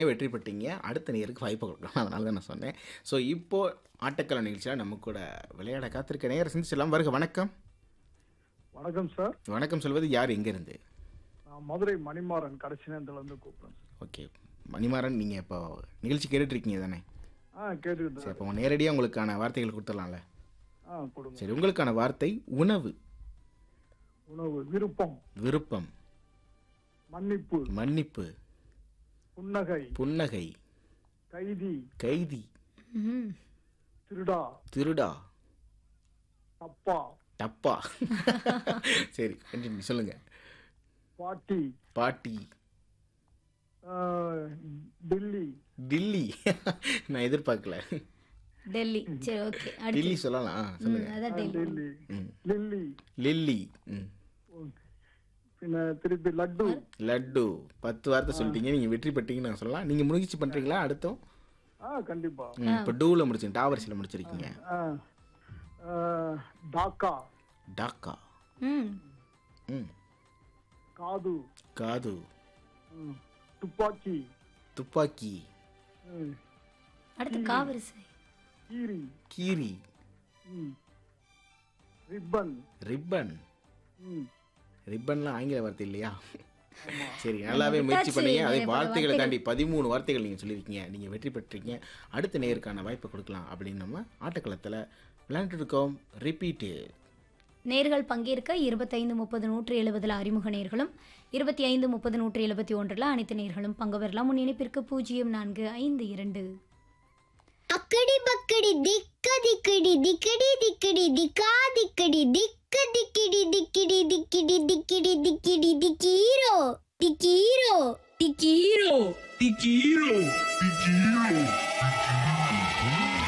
வெற்றி பெற்றீங்க அடுத்த நேருக்கு வாய்ப்பு கொடுக்கலாம் அதனால தான் நான் சொன்னேன் ஸோ இப்போது ஆட்டக்கலை நிகழ்ச்சியில் நம்ம கூட விளையாட காத்திருக்க நேரம் சிந்திச்சலாம் வருக வணக்கம் வணக்கம் சார் வணக்கம் சொல்வது யார் எங்கேருந்து நான் மதுரை மணிமாறன் கடைசி நேரத்துல இருந்து கூப்பிடுறேன் சார் ஓகே மணிமாறன் நீங்கள் இப்போ நிகழ்ச்சி கேட்டுட்ருக்கீங்க தானே ஆ கேட்டுக்கிட்டு சரி இப்போ நேரடியாக உங்களுக்கான வார்த்தைகள் கொடுத்துடலாம்ல ஆ கொடுங்க சரி உங்களுக்கான வார்த்தை உணவு உணவு விருப்பம் விருப்பம் மன்னிப்பு மன்னிப்பு புன்னகை புன்னகை கைதி கைதி ம் திருடா திருடா தப்பா டப்பா சரி கண்டினியூ சொல்லுங்க பாட்டி பாட்டி ஆ, டில்லி டில்லி நான் எதிர்பார்க்கல டெல்லி சரி ஓகே அடுத்து டில்லி சொல்லலாம் ஆ, ம், சொல்லுங்க அதான் டெல்லி டெல்லி ம். லில்லி லில்லி ம் ம். பின்ன திருப்பி லட்டு லட்டு பத்து வார்த்தை சொல்லிட்டீங்க நீங்கள் வெற்றி பெற்றீங்கன்னு நான் சொல்லலாம் நீங்கள் முயற்சி பண்ணுறீங்களா அடுத்தும் ஆ கண்டிப்பா ம் இப்போ டூவில் முடிச்சிங்க டாவரிசியில் முடிச்சிருக்கீங்க ஆ, ஆ, டாக்கா டாக்கா ம் ம் காது காது ம். துப்பாக்கி துப்பாக்கி ம். அடுத்து காவரிசை கீரி கீரி ம். ரிப்பன் ரிப்பன் ம். ரிப்பன்லாம் ஆங்கில வார்த்தை இல்லையா ஆமா. சரி நல்லாவே முயற்சி விட்டாச்சு. பண்ணீங்க அதே நிறைய பல வார்த்தைகளை வார்த்தைகள். தாண்டி பதிமூணு வார்த்தைகள் நீங்கள் சொல்லியிருக்கீங்க நீங்கள் வெற்றி பெற்றீங்க அடுத்த நேருக்கான வாய்ப்பை கொடுக்கலாம் அப்படின்னு நம்ம ஆட்டக்களத்தில் விளையாண்டுட்டு இருக்கோம் ரிப்பீட்டு நேர்கள் பங்கேற்க இருபத்தைந்து முப்பது நூற்றி எழுபதில் அறிமுக நேர்களும் இருபத்தி ஐந்து முப்பது நூற்றி எழுபத்தி ஒன்றில் அனைத்து நேர்களும் பங்கு பெறலாம் முன் இணைப்பிற்கு பூஜ்ஜியம் நான்கு ஐந்து இரண்டு அக்கடி பக்கடி திக்க திக்கடி திக்கடி திக்கடி திக்கா திக்கடி திக்க திக்கிடி திக்கிடி திக்கிடி திக்கிடி திக்கிடி திக்கீரோ திக்கீரோ திக்கீரோ Tikiro, Tikiro, Tikiro.